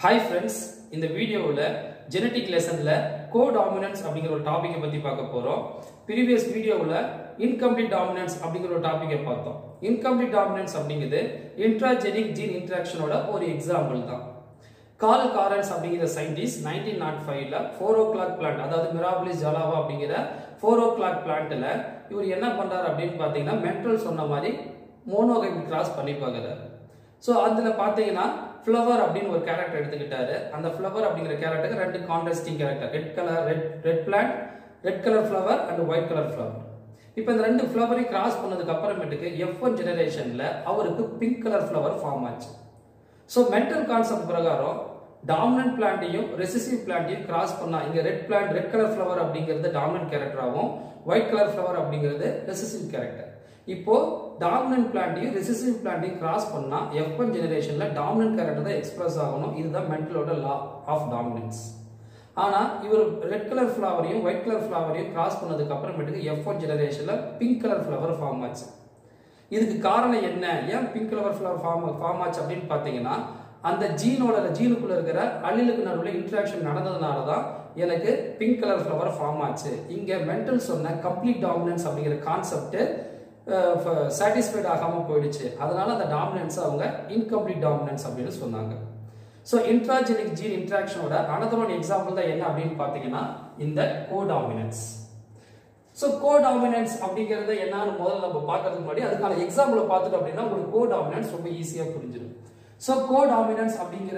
hi friends இந்த வீடியோவில் genetic லெசனில் கோடாமினன்ஸ் அப்படிங்கிற ஒரு டாப்பிக்கை பற்றி பார்க்க போகிறோம் ப்ரீவியஸ் வீடியோவில் இன்கம்ப்ளீட் டாமினன்ஸ் அப்படிங்கிற ஒரு டாப்பிக்கை பார்த்தோம் இன்கம்ப்ளீட் டாமினன்ஸ் அப்படிங்கிறது இன்ட்ராஜெனிக் ஜீன் இன்ட்ராக்ஷனோட ஒரு எக்ஸாம்பிள் தான் கால் காரன்ஸ் அப்படிங்கிற சயின்டிஸ்ட் நைன்டீன் நாட் ஃபைவ்ல ஃபோர் ஓ கிளாக் பிளான்ட் அதாவது மிராபிலிஸ் ஜலாவா அப்படிங்கிற ஃபோர் ஓ கிளாக் பிளான்ட்ல இவர் என்ன பண்றாரு அப்படின்னு பார்த்தீங்கன்னா மென்ட்ரல் சொன்ன மாதிரி மோனோகைட் கிராஸ் பண்ணி பார்க்குறாரு ஸோ அதில் பார்த்தீங்கன்னா ஃப்ளவர் அப்படின்னு ஒரு கேரக்டர் எடுத்துக்கிட்டாரு அந்த ஃப்ளவர் அப்படிங்கிற கேரக்டருக்கு ரெண்டு contrasting character red colour red red plant red colour flower and white colour flower இப்போ இந்த ரெண்டு ஃப்ளவரையும் கிராஸ் பண்ணதுக்கு அப்புறமேட்டுக்கு எஃப் ஒன் ஜெனரேஷனில் அவருக்கு பிங்க் கலர் ஃப்ளவர் ஃபார்ம் ஆச்சு ஸோ மென்டல் கான்செப்ட் பிரகாரம் டாமினன்ட் பிளான்ட்டையும் ரெசிசிவ் பிளான்ட்டையும் கிராஸ் பண்ணா இங்க red plant red colour flower அப்படிங்கிறது டாமினன்ட் கேரக்டராகவும் ஒயிட் கலர் ஃப்ளவர் அப்படிங்கிறது ரெசிசிவ் கேரக்டர் இப்போ டாமினன்ட் பிளான்ட்டையும் ரெசிசிவ் பிளான்ட்டையும் கிராஸ் பண்ணா எஃப் ஒன் ஜெனரேஷன்ல டாமினன்ட் கேரக்டர் தான் எக்ஸ்பிரஸ் ஆகணும் இதுதான் மென்டலோட லா ஆஃப் டாமினன்ஸ் ஆனா இவர் ரெட் கலர் ஃப்ளவரையும் ஒயிட் கலர் ஃப்ளவரையும் கிராஸ் பண்ணதுக்கு அப்புறமேட்டுக்கு எஃப் ஒன் ஜெனரேஷன்ல பிங்க் கலர் ஃப்ளவர் ஃபார்ம் ஆச்சு இதுக்கு காரணம் என்ன ஏன் pink colour flower form form ஆச்சு அப்படின்னு பார்த்தீங்கன்னா அந்த ஜீனோட ஜீனுக்குள்ள இருக்கிற அள்ளிலுக்கு நடுவில் இன்ட்ராக்ஷன் நடந்ததுனால தான் எனக்கு பிங்க் கலர் ஃப்ளவர் ஃபார்ம் ஆச்சு இங்க மென்டல் சொன்ன கம்ப்ளீட் டாமினன்ஸ் அப்படிங்கிற கான்செப்ட் சாட்டிஸ்ஃபைட் ஆகாமல் போயிடுச்சு அதனால அந்த டாமினன்ஸ் அவங்க இன்கம்ப்ளீட் டாமினன்ஸ் அப்படின்னு சொன்னாங்க ஸோ இன்ட்ராஜெனிக் ஜீன் இன்ட்ராக்ஷனோட அனதர் ஒன் எக்ஸாம்பிள் தான் என்ன அப்படின்னு பார்த்தீங்கன்னா இந்த கோடாமினன்ஸ் ஸோ கோடாமினன்ஸ் அப்படிங்கிறது என்னன்னு முதல்ல நம்ம பார்க்கறதுக்கு முன்னாடி அதுக்கான எக்ஸாம்பிளை பார்த்துட்டோம் அப்படின்னா உங்களுக்கு கோடாமினன்ஸ் ரொம்ப ஈஸியாக புரிஞ்சிடும் ஸோ கோடாமினன்ஸ் அப்படிங்கிற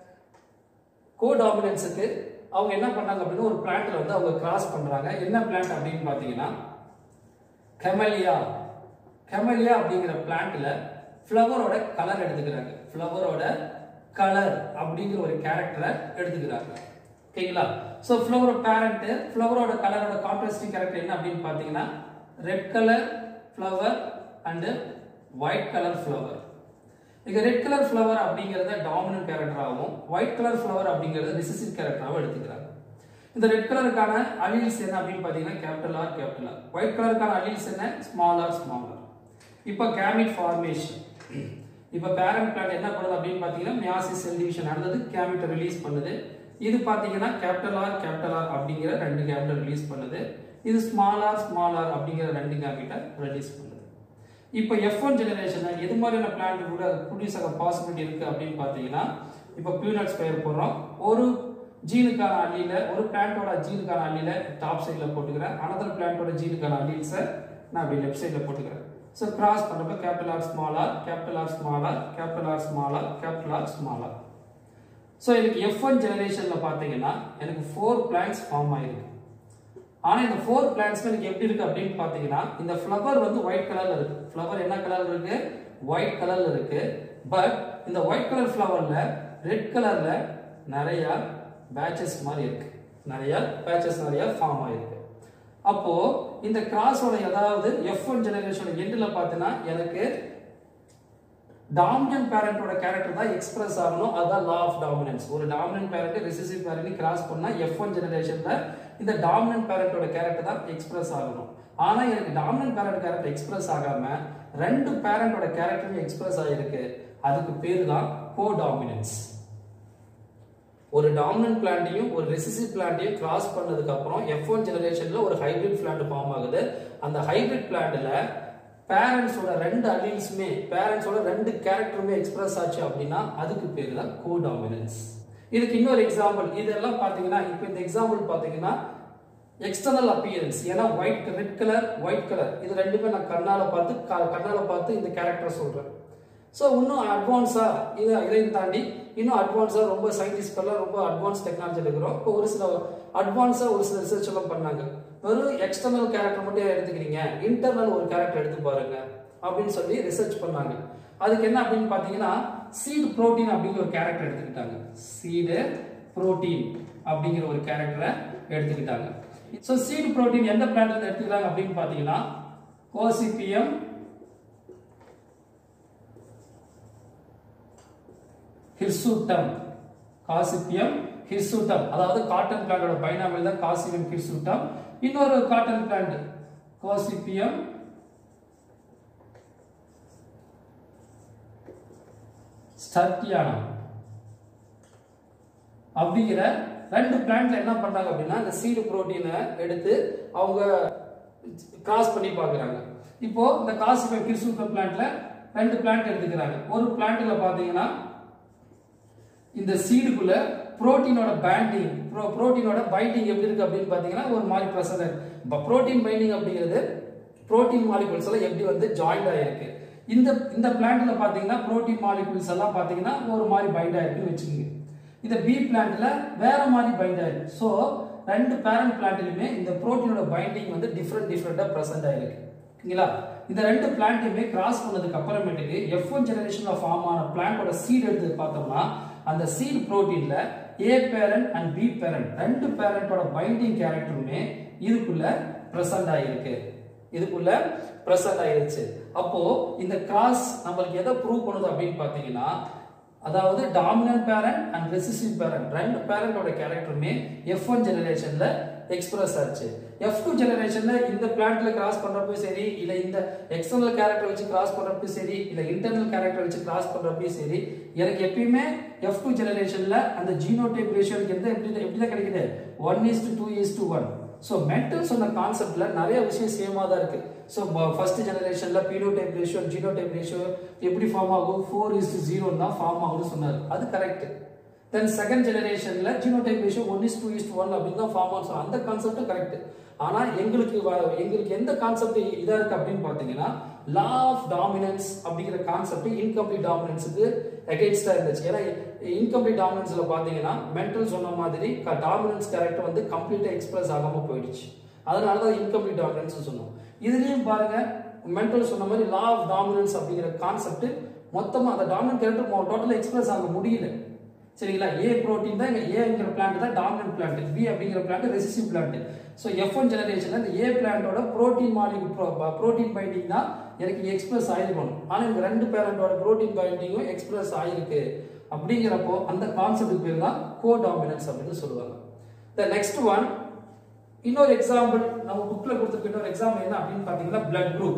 கோடாமினன்ஸுக்கு அவங்க என்ன பண்ணாங்க அப்படின்னா ஒரு பிளான்ட்ல வந்து அவங்க கிராஸ் பண்றாங்க என்ன பிளான்ட் அப்படின்னு பார்த்தீங்கன்னா கெமலியா கெமலியா அப்படிங்கிற பிளான்ட்ல ஃப்ளவரோட கலர் எடுத்துக்கிறாங்க ஃப்ளவரோட கலர் அப்படிங்கிற ஒரு கேரக்டரை எடுத்துக்கிறாங்க ஓகேங்களா ஸோ ஃப்ளவர் பேரண்ட் ஃப்ளவரோட கலரோட கான்ட்ராஸ்டிங் கேரக்டர் என்ன அப்படின்னு பார்த்தீங்கன்னா red colour flower and white colour flower இங்க ரெட் கலர் ஃப்ளவர் அப்படிங்கறத டாமினன்ட் கேரக்டராகவும் ஒயிட் கலர் ஃப்ளவர் அப்படிங்கறத ரிசசிவ் கேரக்டராகவும் எடுத்துக்கிறாங்க இந்த ரெட் கலருக்கான அலீல்ஸ் என்ன அப்படின்னு பார்த்தீங்கன்னா capital R capital R white கலருக்கான அலீல்ஸ் என்ன ஸ்மால் ஆர் ஸ்மால் ஆர் இப்போ கேமிட் ஃபார்மேஷன் இப்போ பேரண்ட் பிளான்ட் என்ன பண்ணுது அப்படின்னு பார்த்தீங்கன்னா மியாசிஸ் செல் டிவிஷன் நடந்தது கேமிட்டை ரிலீஸ் பண்ணுது இது பார்த்தீங்கன்னா கேபிட்டல் ஆர் கேபிட்டல் ஆர் அப்படிங்கிற ரெண்டு கேபிட்டல் ரிலீஸ் பண்ணுது இது ஸ்மால் ஆர் ஸ்மால் ஆர் அப்படிங்கிற ரெண்டு கேபிட்டை ரிலீஸ் பண்ணுது இப்போ எஃப் ஒன் ஜெனரேஷன் எது மாதிரியான பிளான்ட் கூட ப்ரொடியூஸ் ஆக பாசிபிலிட்டி இருக்கு அப்படின்னு பார்த்தீங்கன்னா இப்போ பியூனட் ஸ்பயர் போடுறோம் ஒரு ஜீனுக்கான அள்ளியில ஒரு பிளான்ட்டோட ஜீனுக்கான அள்ளியில டாப் சைடில் போட்டுக்கிறேன் அனதர் பிளான்ட்டோட ஜீனுக்கான அள்ளில்ஸை நான் அப்படி லெஃப்ட் சைடில் போட்டுக்கிறேன் ஸோ கிராஸ் பண்ணுறப்ப capital R small r capital R small r capital R small r capital R small r so எனக்கு எஃப் ஒன் ஜெனரேஷனில் பார்த்தீங்கன்னா எனக்கு ஃபோர் பிளான்ஸ் ஃபார்ம் ஆயிருக்கு ஆனால் இந்த ஃபோர் பிளான்ட்ஸ்மே எனக்கு எப்படி இருக்கு அப்படின்னு பார்த்தீங்கன்னா இந்த ஃப்ளவர் வந்து ஒயிட் கலர்ல இருக்கு ஃப்ளவர் என்ன கலர்ல இருக்கு ஒயிட் கலர்ல இருக்கு பட் இந்த ஒயிட் கலர் ஃப்ளவர்ல ரெட் கலர்ல நிறைய பேச்சஸ் மாதிரி இருக்கு நிறைய பேச்சஸ் நிறைய ஃபார்ம் ஆயிருக்கு அப்போ இந்த கிராஸோட ஏதாவது எஃப் ஒன் ஜெனரேஷன் எண்டில் பார்த்தீங்கன்னா எனக்கு டாமினன்ட் பேரண்டோட கேரக்டர் தான் எக்ஸ்பிரஸ் ஆகணும் அதுதான் லா ஆஃப் டாமினன்ஸ் ஒரு dominant parent recessive parent cross பண்ணா எஃப் ஒன் ஜெனரேஷன்ல இந்த டாமினன்ட் பேரண்டோட கேரக்டர் தான் எக்ஸ்பிரஸ் ஆகணும் ஆனா எனக்கு டாமினன்ட் பேரண்ட் கேரக்டர் எக்ஸ்பிரஸ் ஆகாம ரெண்டு பேரண்டோட கேரக்டரும் எக்ஸ்பிரஸ் ஆகிருக்கு அதுக்கு பேர் தான் கோ டாமினன்ஸ் ஒரு டாமினன்ட் பிளான்ட்டையும் ஒரு ரெசிசிவ் பிளான்ட்டையும் கிராஸ் பண்ணதுக்கு அப்புறம் எஃப் ஒன் ஜெனரேஷன்ல ஒரு ஹைபிரிட் பிளான்ட் ஃபார்ம் ஆகுது அந்த ஹைபிரிட் பிளான்ட்ல பேரண்ட்ஸோட ரெண்டு அலீல்ஸுமே பேரண்ட்ஸோட ரெண்டு கேரக்டருமே எக்ஸ்பிரஸ் ஆச்சு அப்படின்னா அதுக்கு பேர் தான் கோ டாமினன்ஸ் இதுக்கு இன்னொரு எக்ஸாம்பிள் இதெல்லாம் பார்த்தீங்கன்னா இப்போ இந்த எக்ஸாம்பிள் பார்த்தீங்கன்னா எக்ஸ்டர்னல் அப்பியரன்ஸ் ஏன்னா white red colour white colour இது ரெண்டுமே நான் கண்ணால பார்த்து கண்ணால பார்த்து இந்த கேரக்டர் சொல்றேன் ஸோ இன்னும் அட்வான்ஸா இது இதையும் தாண்டி இன்னும் அட்வான்ஸாக ரொம்ப சயின்டிஸ்ட்கெல்லாம் ரொம்ப அட்வான்ஸ் டெக்னாலஜி எடுக்கிறோம் இப்போ ஒரு சில அட்வான்ஸாக ஒரு சில ரிசர்ச் எல்லாம் பண்ணாங்க வெறும் எக்ஸ்டர்னல் கேரக்டர் மட்டும் எடுத்துக்கிறீங்க இன்டர்னல் ஒரு கேரக்டர் எடுத்து பாருங்க அப்படின்னு சொல்லி ரிசர்ச் பண்ணாங்க அதுக்கு என்ன அப்படின்னு பார்த்தீங்கன்னா சீடு புரோட்டீன் அப்படிங்கிற ஒரு கேரக்டர் எடுத்துக்கிட்டாங்க சீடு புரோட்டீன் அப்படிங்கிற ஒரு கேரக்டரை எடுத்துக்கிட்டாங்க ஸோ சீடு புரோட்டீன் எந்த பிளான்ட்ல எடுத்துக்கிறாங்க அப்படின்னு பார்த்தீங்கன்னா கோசிபியம் ஹிர்சூட்டம் காசிப்பியம் ஹிர்சூட்டம் அதாவது காட்டன் பிளான்டோட பைனாமில் தான் காசிபியம் ஹிர்சூட்டம் இன்னொரு காட்டன் பிளான்ட் கோசிப்பியம் ஸ்டர்டியானம் அப்படிங்கிற ரெண்டு பிளான்ட்ல என்ன பண்றாங்க அப்படின்னா இந்த சீடு புரோட்டீனை எடுத்து அவங்க கிராஸ் பண்ணி பார்க்குறாங்க இப்போ இந்த காசிபை கிறிஸ்துவ பிளான்ட்ல ரெண்டு பிளான்ட் எடுத்துக்கிறாங்க ஒரு பிளான்ட்ல பாத்தீங்கன்னா இந்த சீடுக்குள்ள புரோட்டீனோட பேண்டிங் புரோட்டீனோட பைண்டிங் எப்படி இருக்கு அப்படின்னு பாத்தீங்கன்னா ஒரு மாதிரி ப்ரெசன்ட் இப்போ புரோட்டீன் பைண்டிங் அப்படிங்கிறது புரோட்டீன் மாலிகுல்ஸ் எல்லாம் எப்படி வந்து ஜாயிண்ட் ஆயிருக்கு இந்த இந்த பிளான்ட்ல பாத்தீங்கன்னா புரோட்டீன் மாலிகுல்ஸ் எல்லாம் பாத்தீங்கன்னா ஒரு மாதிரி பைண்ட் ஆயிருக்குன்னு வச்சுக்கோங்க இந்த பி பிளான்ட்ல வேற மாதிரி பைண்ட் ஆயிருக்கு ஸோ ரெண்டு பேரண்ட் பிளான்ட்லயுமே இந்த புரோட்டீனோட பைண்டிங் வந்து டிஃப்ரெண்ட் டிஃப்ரெண்டா ப்ரெசென்ட் ஆயிருக்கு ஓகேங்களா இந்த ரெண்டு பிளான்ட்டையுமே கிராஸ் பண்ணதுக்கு அப்புறமேட்டுக்கு எஃப் ஒன் ஜெனரேஷன்ல ஃபார்ம் ஆன பிளான்ட்டோட சீட் எடுத்து பார்த்தோம்னா அந்த சீட் புரோட்டீன்ல A parent and B parent ரெண்டு பேரண்டோட பைண்டிங் கேரக்டருமே இதுக்குள்ள பிரசன்ட் ஆகிருக்கு இதுக்குள்ள பிரசன்ட் ஆயிருச்சு அப்போ இந்த கிராஸ் நம்மளுக்கு எதை ப்ரூவ் பண்ணுது அப்படின்னு பார்த்தீங்கன்னா அதாவது dominant parent and recessive parent ரெண்டு பேரண்டோட கேரக்டருமே எஃப் ஒன் ஜெனரேஷன்ல எக்ஸ்பிரஸ் ஆச்சு எஃப் டூ ஜெனரேஷன்ல இந்த பிளான்ட்ல கிராஸ் பண்றப்போ சரி இல்ல இந்த எக்ஸ்டர்னல் கேரக்டர் வச்சு கிராஸ் பண்றப்போ சரி இல்ல இன்டர்னல் கேரக்டர் வச்சு கிராஸ் பண்றப்போ சரி எனக்கு எப்பயுமே எஃப் டூ ஜெனரேஷன்ல அந்த ஜீனோடைப் ரேஷியோ எனக்கு எந்த எப்படி எப்படி தான் கிடைக்குது one is to two is to one so Mendel சொன்ன கான்செப்ட்ல நிறைய விஷயம் சேமாக தான் இருக்கு ஸோ ஃபர்ஸ்ட் ஜெனரேஷன்ல பீனோடைப் ரேஷியோ ஜீனோடைப் ரேஷியோ எப்படி ஃபார்ம் ஆகும் ஃபோர் இஸ் டு ஜீரோ தான் ஃபார்ம் ஆகும்னு சொன்னார் அது கரெக்ட் தென் செகண்ட் ஜெனரேஷன்ல genotype ratio one is to two is அப்படின்னு தான் ஃபார்ம் ஆகும் அந்த கான்செப்ட் கரெக்ட் ஆனா எங்களுக்கு வ- எங்களுக்கு எந்த கான்செப்ட் இதா இருக்கு அப்படின்னு பாத்தீங்கன்னா லா ஆஃப் டாமினன்ஸ் அப்படிங்கிற கான்செப்ட் இன்கம்ப்ளீட் டாமினன்ஸுக்கு அகேன்ஸ்டா இருந்துச்சு ஏன்னா இன்கம்ப்ளீட் டாமினன்ஸ்ல பாத்தீங்கன்னா மென்டல் சொன்ன மாதிரி டாமினன்ஸ் கேரக்டர் வந்து கம்ப்ளீட்டா எக்ஸ்பிரஸ் ஆகாம போயிடுச்சு அதனால தான் இன்கம்ப்ளீட் டாமினன்ஸ் சொன்னோம் இதுலயும் பாருங்க மென்டல் சொன்ன மாதிரி லா ஆஃப் டாமினன்ஸ் அப்படிங்கிற கான்செப்ட் மொத்தமா அந்த டாமினன்ட் கேரக்டர் டோட்டலா எக்ஸ்பிரஸ் ஆக முடியல சரிங்களா ஏ புரோட்டீன் தான் இங்க ஏங்கிற பிளான்ட் தான் டாமினன்ட் பிளான்ட் பி அப்படிங்கிற plant recessive plant so F one ஜெனரேஷன்ல இந்த ஏ பிளான்ட்டோட புரோட்டீன் மாலிகுல் புரோட்டீன் பைண்டிங் தான் எனக்கு எக்ஸ்பிரஸ் ஆயிருக்கணும் ஆனால் இந்த ரெண்டு பேரண்டோட புரோட்டீன் பைண்டிங்கும் எக்ஸ்பிரஸ் ஆயிருக்கு அப்படிங்கிறப்போ அந்த கான்செப்ட் பேர் தான் கோ டாமினன்ஸ் அப்படின்னு சொல்லுவாங்க த நெக்ஸ்ட் ஒன் இன்னொரு எக்ஸாம்பிள் நம்ம புக்ல கொடுத்துருக்க இன்னொரு எக்ஸாம்பிள் என்ன அப்படின்னு பார்த்தீங்கன்னா blood group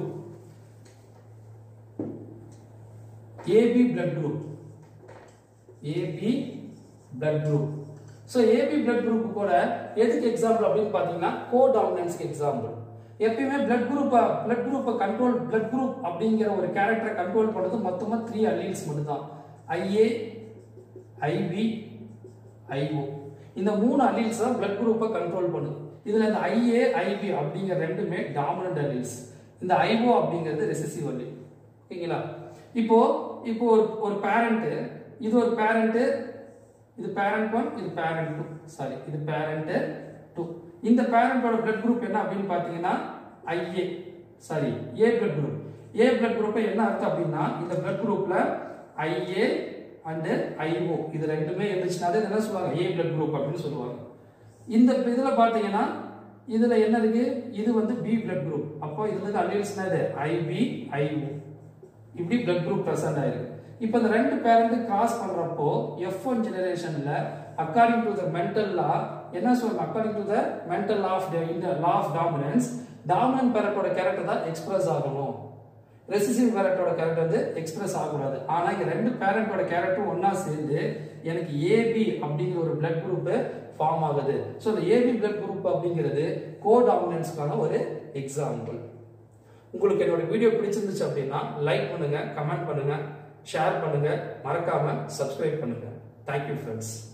AB blood group AB blood group so AB blood group கூட எதுக்கு எக்ஸாம்பிள் அப்படின்னு பார்த்தீங்கன்னா கோ டாமினன்ஸ்க்கு எக்ஸாம்பிள் எப்பயுமே பிளட் குரூப்பை பிளட் குரூப்பை கண்ட்ரோல் பிளட் குரூப் அப்படிங்கிற ஒரு கேரக்டரை கண்ட்ரோல் பண்ணுறது மொத்தமாக த்ரீ அல்லீல்ஸ் மட்டும்தான் ஐஏ ஐபி ஐஓ இந்த மூணு அல்லீல்ஸ் தான் பிளட் குரூப்பை கண்ட்ரோல் பண்ணுது இதுல இந்த ஐஏ ஐபி அப்படிங்கிற ரெண்டுமே டாமினன்ட் அல்லீல்ஸ் இந்த ஐஓ அப்படிங்கிறது ரெசிசிவ் அல்லீல் ஓகேங்களா இப்போ இப்போ ஒரு ஒரு பேரண்ட் இது ஒரு பேரண்ட் இது பேரண்ட் ஒன் இது பேரண்ட் டூ சாரி இது பேரண்ட் டூ இந்த பேரண்டோட பிளட் குரூப் என்ன அப்படின்னு பார்த்தீங்கன்னா IA sorry A blood group A blood group என்ன அர்த்தம் அப்படின்னா இந்த பிளட் குரூப்ல ஐஏ அண்ட் ஐஓ இது ரெண்டுமே இருந்துச்சுன்னா அது என்ன சொல்லுவாங்க ஏ பிளட் குரூப் அப்படின்னு சொல்லுவாங்க இந்த இதுல பாத்தீங்கன்னா இதுல என்ன இருக்கு இது வந்து பி பிளட் குரூப் அப்போ இதுல இருந்து அல்லீல்ஸ் என்னது ஐபி ஐஓ இப்படி பிளட் குரூப் பிரசன்ட் ஆயிருக்கு இப்போ இந்த ரெண்டு பேரண்ட் கிராஸ் பண்றப்போ எஃப் ஒன் ஜெனரேஷன்ல according to the Mendel law என்ன சொல்லுங்க according to the Mendel law of law of dominance dominant பேரண்டோட கேரக்டர் தான் எக்ஸ்பிரஸ் ஆகணும் ரெசிசிவ் பேரண்டோட கேரக்டர் வந்து எக்ஸ்பிரஸ் ஆகக்கூடாது ஆனா இங்க ரெண்டு பேரண்டோட கேரக்டரும் ஒண்ணா சேர்ந்து எனக்கு ஏபி அப்படிங்கிற ஒரு பிளட் குரூப் ஃபார்ம் ஆகுது ஸோ இந்த ஏபி பிளட் குரூப் அப்படிங்கிறது கோ டாமினன்ஸ்க்கான ஒரு எக்ஸாம்பிள் உங்களுக்கு என்னோட வீடியோ பிடிச்சிருந்துச்சு அப்படின்னா லைக் பண்ணுங்க கமெண்ட் பண்ணுங்க ஷேர் பண்ணுங்க மறக்காம சப்ஸ்கிரைப் பண்ணுங்க தேங்க்யூ ஃப்ரெண்ட்ஸ்